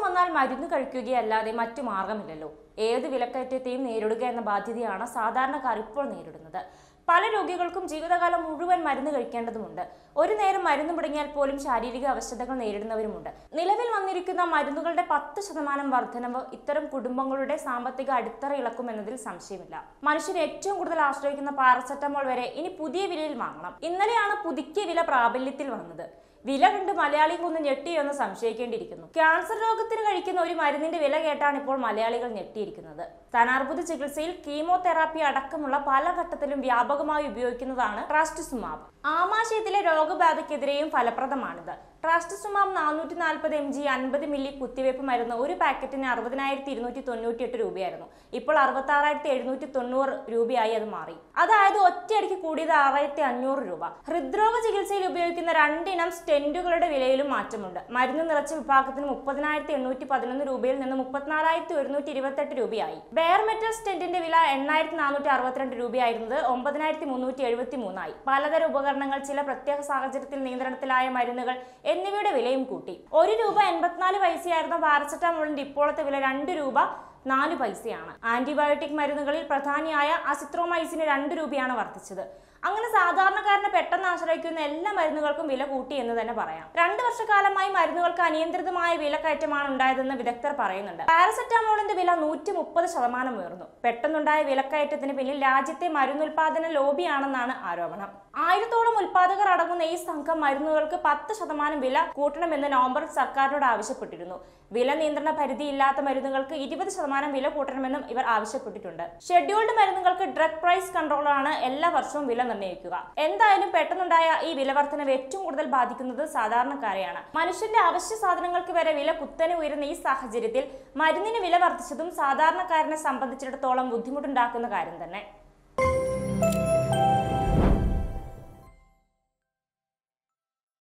വന്നാൽ മരുന്ന് കഴിക്കുകയല്ലാതെ മറ്റു മാർഗമില്ലല്ലോ ഏത് വിലക്കയറ്റത്തെയും നേരിടുക എന്ന ബാധ്യതയാണ് സാധാരണക്കാർ ഇപ്പോൾ നേരിടുന്നത് പല രോഗികൾക്കും ജീവിതകാലം മുഴുവൻ മരുന്ന് കഴിക്കേണ്ടതുണ്ട് ഒരു നേരം മരുന്ന് മുടങ്ങിയാൽ പോലും ശാരീരിക അവശതകൾ നേരിടുന്നവരുമുണ്ട് നിലവിൽ വന്നിരിക്കുന്ന മരുന്നുകളുടെ പത്ത് ശതമാനം വർധനവ് ഇത്തരം കുടുംബങ്ങളുടെ സാമ്പത്തിക അടിത്തറ ഇളക്കുമെന്നതിൽ സംശയമില്ല മനുഷ്യർ ഏറ്റവും കൂടുതൽ ആശ്രയിക്കുന്ന പാരസെറ്റമോൾ വരെ ഇനി പുതിയ വിലയിൽ വാങ്ങണം ഇന്നലെയാണ് പുതുക്കിയ വില പ്രാബല്യത്തിൽ വന്നത് വില കണ്ട് മലയാളികൾ ഒന്ന് ഞെട്ടിയോ എന്ന് സംശയിക്കേണ്ടിയിരിക്കുന്നു ക്യാൻസർ രോഗത്തിന് കഴിക്കുന്ന ഒരു മരുന്നിന്റെ വില കേട്ടാണ് ഇപ്പോൾ മലയാളികൾ ഞെട്ടിയിരിക്കുന്നത് സ്ഥാനാർബുദ ചികിത്സയിൽ കീമോതെറാപ്പി അടക്കമുള്ള പല ഘട്ടത്തിലും വ്യാപകമായി ഉപയോഗിക്കുന്നതാണ് ട്രാസ്റ്റുസുമാബ് ആമാശയത്തിലെ രോഗബാധയ്ക്കെതിരെയും ഫലപ്രദമാണിത് ട്രാസ്റ്റുസുമാബ് നാനൂറ്റി നാൽപ്പത് എം ജി അൻപത് മില്ലി കുത്തിവയ്പ് മരുന്ന് ഒരു പാക്കറ്റിന് അറുപതിനായിരത്തി ഇരുന്നൂറ്റി തൊണ്ണൂറ്റി എട്ട് രൂപയായിരുന്നു ഇപ്പോൾ അറുപത്തി ആറായിരത്തി എഴുന്നൂറ്റി തൊണ്ണൂറ് രൂപയായി അത് മാറി അതായത് ഒറ്റയടിക്ക് കൂടിയത് ആറായിരത്തി അഞ്ഞൂറ് രൂപ ഹൃദ്രോഗ ചികിത്സയിൽ ഉപയോഗിക്കുന്ന രണ്ടിനം സ്റ്റെന്റുകളുടെ വിലയിലും മാറ്റമുണ്ട് മരുന്ന് നിറച്ച വിഭാഗത്തിന് മുപ്പതിനായിരത്തി എണ്ണൂറ്റി പതിനൊന്ന് രൂപയിൽ നിന്ന് മുപ്പത്തിനാലായിരത്തി ഒരുന്നൂറ്റി ഇരുപത്തെട്ട് രൂപയായി ബെയർ മെറ്റൽ സ്റ്റെന്റിന്റെ വില എണ്ണായിരത്തി നാനൂറ്റി അറുപത്തിരണ്ട് രൂപയായിരുന്നത് ഒമ്പതിനായിരത്തി മുന്നൂറ്റി എഴുപത്തി മൂന്നായി പലതരം ഉപകരണങ്ങൾ ചില പ്രത്യേക സാഹചര്യത്തിൽ നിയന്ത്രണത്തിലായ മരുന്നുകൾ എന്നിവയുടെ വിലയും കൂട്ടി ഒരു രൂപ എൺപത്തിനാല് പൈസയായിരുന്ന പാരസെറ്റാമോളിന്റെ ഇപ്പോഴത്തെ വില രണ്ട് രൂപ നാല് പൈസയാണ് ആന്റിബയോട്ടിക് മരുന്നുകളിൽ പ്രധാനിയായ അസിത്രോമൈസിന് രണ്ട് രൂപയാണ് വർദ്ധിച്ചത് അങ്ങനെ സാധാരണക്കാരനെ പെട്ടെന്ന് ആശ്രയിക്കുന്ന എല്ലാ മരുന്നുകൾക്കും വില കൂട്ടി എന്ന് തന്നെ പറയാം രണ്ട് വർഷക്കാലമായി മരുന്നുകൾക്ക് അനിയന്ത്രിതമായ വിലക്കയറ്റമാണ് ഉണ്ടായതെന്ന് വിദഗ്ധർ പറയുന്നുണ്ട് പാരസെറ്റാമോളിന്റെ വില നൂറ്റി മുപ്പത് ശതമാനം ഉയർന്നു പെട്ടെന്നുണ്ടായ വിലക്കയറ്റത്തിന് പിന്നിൽ രാജ്യത്തെ മരുന്നുൽപാദന ലോബിയാണെന്നാണ് ആരോപണം ആയിരത്തോളം ഉൽപാദകർ അടങ്ങുന്ന ഈ സംഘം മരുന്നുകൾക്ക് പത്ത് ശതമാനം വില കൂട്ടണമെന്ന് നവംബറിൽ സർക്കാരിനോട് ആവശ്യപ്പെട്ടിരുന്നു വില നിയന്ത്രണ പരിധിയില്ലാത്ത മരുന്നുകൾക്ക് ഇരുപത് ശതമാനം വില കൂട്ടണമെന്നും ഇവർ ആവശ്യപ്പെട്ടിട്ടുണ്ട് ഷെഡ്യൂൾഡ് മരുന്നുകൾക്ക് ഡ്രഗ് പ്രൈസ് കൺട്രോളറാണ് എല്ലാ വർഷവും വില നിർണ്ണയിക്കുക എന്തായാലും പെട്ടെന്നുണ്ടായ ഈ വില വർധനവ് ഏറ്റവും കൂടുതൽ ബാധിക്കുന്നത് സാധാരണക്കാരെയാണ് മനുഷ്യന്റെ അവശ്യ സാധനങ്ങൾക്ക് വരെ വില കുത്തനെ ഉയരുന്ന ഈ സാഹചര്യത്തിൽ മരുന്നിന് വില വർദ്ധിച്ചതും സാധാരണക്കാരനെ സംബന്ധിച്ചിടത്തോളം ബുദ്ധിമുട്ടുണ്ടാക്കുന്ന കാര്യം തന്നെ